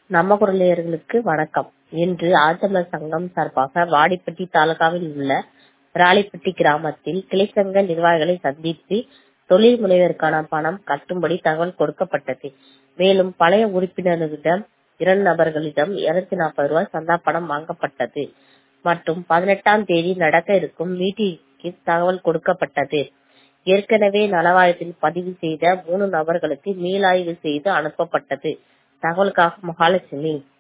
நம்ம குரலியர்களுக்கு வணக்கம் இன்று ஆழ்த்தமிழர் சங்கம் சார்பாக வாடிப்பட்டி தாலுகாவில் உள்ள விராலிப்பட்டி கிராமத்தில் கிளைச்சங்க நிர்வாகிகளை சந்தித்து தொழில் முனைவருக்கான பணம் கட்டும்படி தகவல் கொடுக்கப்பட்டது மேலும் பழைய உறுப்பினர்களிடம் இரண்டு நபர்களிடம் இருநூத்தி நாற்பது ரூபாய் சந்தா பணம் வாங்கப்பட்டது மற்றும் பதினெட்டாம் தேதி நடக்க இருக்கும் மீட்டிங்கிற்கு தகவல் கொடுக்கப்பட்டது ஏற்கனவே நலவாரியத்தில் பதிவு செய்த மூணு நபர்களுக்கு மீளாய்வு செய்து அனுப்பப்பட்டது தகவலுக்காக மகாலட்சுமி